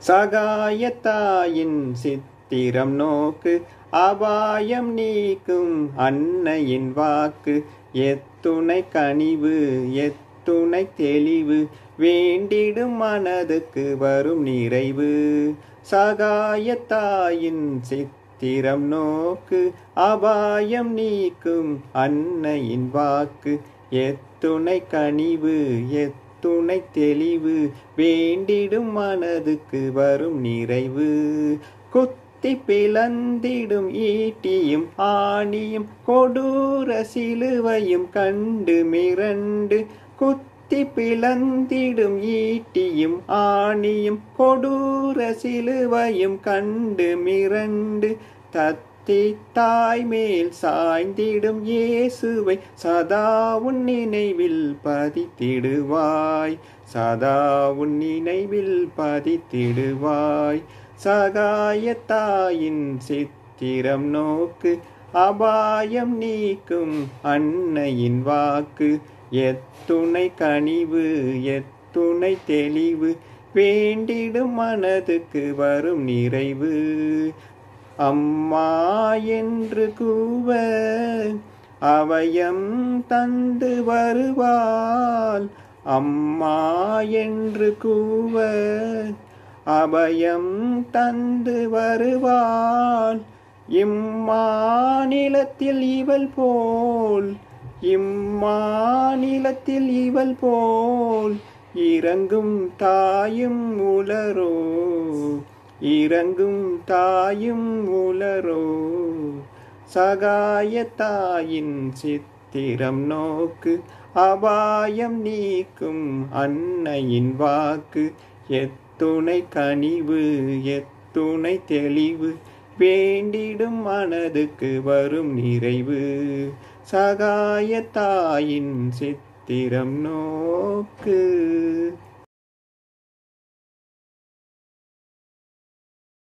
சகாயத்தாயின் சித்திரம் நோக்கு அபாயம் நீக்கும் அன்னையின் வாக்கு எத்துணை கனிவு எத்துணை தெளிவு வேண்டிடும் மனதுக்கு வரும் நிறைவு சகாயத்தாயின் சித்திரம் நோக்கு அபாயம் நீக்கும் அன்னையின் வாக்கு எத்துணை கனிவு எத்துணை தெளிவு வேண்டிடும் மனதுக்கு வரும் நிறைவு குத்தி பிளந்திடும் ஈட்டியும் ஆணியும் கொடூர சிலுவையும் கண்டு மிரண்டு குத்தி பிளந்திடும் ஈட்டியும் ஆணியும் கொடூர சிலுவையும் கண்டு மிரண்டு தத்தி தாய் மேல் சாய்ந்திடும் இயேசுவை சதா உன் நினைவில் பதித்திடுவாய் சதா உன் நினைவில் பதித்திடுவாய் சகாயத்தாயின் சித்திரம் நோக்கு அபாயம் நீக்கும் அன்னையின் வாக்கு எத்துணை கனிவு எத்துணை தெளிவு வேண்டிடும் மனதுக்கு வரும் நிறைவு அம்மா என்று கூவ அவயம் தந்து வருவாள் அம்மா என்று கூவ அபயம் தந்து வருவாள் இம்மாநிலத்தில் இவள் போல் இம்மாநிலத்தில் இவள் போல் இறங்கும் தாயும் உளரோ இறங்கும் தாயும் உளரோ சகாயத்தாயின் சித்திரம் நோக்கு அபாயம் நீக்கும் அன்னையின் வாக்கு எத்துணை கனிவு எத்துணை தெளிவு வேண்டிடும் மனதுக்கு வரும் நிறைவு சகாயத்தாயின் சித்திரம் நோக்கு